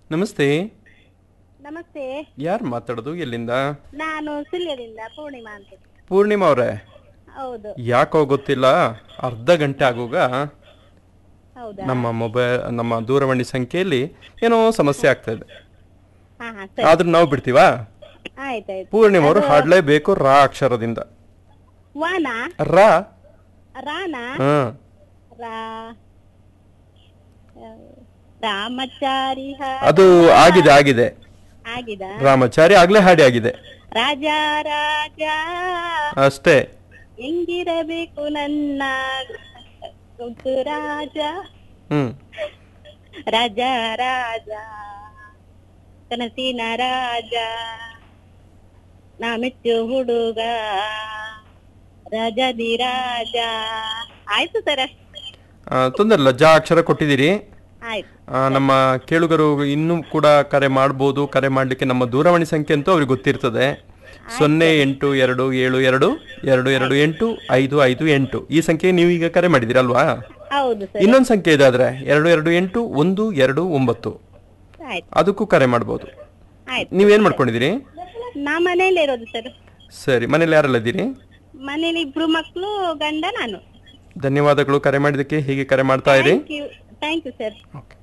ನಮಸ್ತೆ ನಮಸ್ತೆ ಯಾರು ಮಾತಾಡೋದು ಎಲ್ಲಿಂದ ನಾನು ಸುಳ್ಯದಿಂದ ಪೂರ್ಣಿಮಾ ಅಂತ ಪೂರ್ಣಿಮಾ ಅವರೇ ಹೌದು ಯಾಕೋ ಗೊತ್ತಿಲ್ಲ ಅರ್ಧ ಗಂಟೆ ಆಗೋಗ ಹೌದಾ ನಮ್ಮ ಮೊಬೈಲ್ ನಮ್ಮ ದೂರವಾಣಿ ಸಂಖ್ಯೆಯಲ್ಲಿ ಏನೋ ಸಮಸ್ಯೆ ಆಗ್ತಾ ಇದೆ ಹಾ ಹಾ ಸರಿ ಆದ್ರೂ ನಾವು ಬಿಡ್ತೀವಾ ಆಯ್ತಾಯ್ತು ಪೂರ್ಣಿಮಾ ಅವರು ಹಾಡ್ಲೇಬೇಕು ರಾ ಅಕ್ಷರದಿಂದ ವಾನ ರಾ ರಾನ ಹ್ಮ್ ರಾ ಆ, ರಾಮಚಾರಿ ಹ- ಅದು ಆಗಿದೆ ಆಗಿದೆ ಆಗಿದ ರಾಮಚಾರಿ ಆಗ್ಲೇ ಹಾಡಿ ಆಗಿದೆ ರಾಜ ರಾಜ ಅಷ್ಟೇ ಹೆಂಗಿರಬೇಕು ನನ್ನ ಗುಂಪು ರಾಜ ಹ್ಮ್ ರಾಜ ರಾಜ ಕನಸಿನ ರಾಜ ನಾ ಮೆಚ್ಚು ಹುಡುಗ ರಾಜದಿ ರಾಜ ಆಯ್ತು ಸರ್ ಆ, ತೊಂದ್ರೆ ಇಲ್ಲ ಜಾ ಅಕ್ಷರ ಕೊಟ್ಟಿದ್ದೀರಿ ಆಯ್ತು ಆ, ನಮ್ಮ ಕೇಳುಗರು ಇನ್ನೂ ಕೂಡ ಕರೆ ಮಾಡ್ಬೋದು ಕರೆ ಮಾಡಲಿಕ್ಕೆ ನಮ್ಮ ದೂರವಾಣಿ ಸಂಖ್ಯೆ ಅಂತೂ ಅವ್ರಿಗೆ ಗೊತ್ತಿರ್ತದೆ ಸೊನ್ನೆ ಎಂಟು ಎರಡು ಏಳು ಎರಡು ಎರಡು ಎರಡು ಎಂಟು ಐದು ಐದು ಎಂಟು ಈ ಸಂಖ್ಯೆ ನೀವು ಈಗ ಕರೆ ಮಾಡಿದಿರಲ್ವಾ ಹೌದು ಸರ್ ಇನ್ನೊಂದು ಸಂಖ್ಯೆ ಇದೆ ಆದ್ರೆ ಎರಡು ಎರಡು ಎಂಟು ಒಂದು ಎರಡು ಒಂಬತ್ತು ಆಯ್ತು ಅದಕ್ಕೂ ಕರೆ ಮಾಡ್ಬೋದು ಆಯ್ತು ನೀವೇನ್ ಮಾಡ್ಕೊಂಡಿದ್ದೀರಿ ನಾ ಮನೇಲಿ ಇರೋದು ಸರ್ ಸರಿ ಮನೇಲಿ ಯಾರೆಲ್ಲ ಇದ್ದೀರಿ ಮನೇಲಿ ಇಬ್ರು ಮಕ್ಕಳು ಗಂಡ ನಾನು ಧನ್ಯವಾದಗಳು ಕರೆ ಮಾಡಿದ್ದಕ್ಕೆ ಹೀಗೆ ಕರೆ ಮಾಡ್ತಾ ಇರಿ thank you thank you sir okay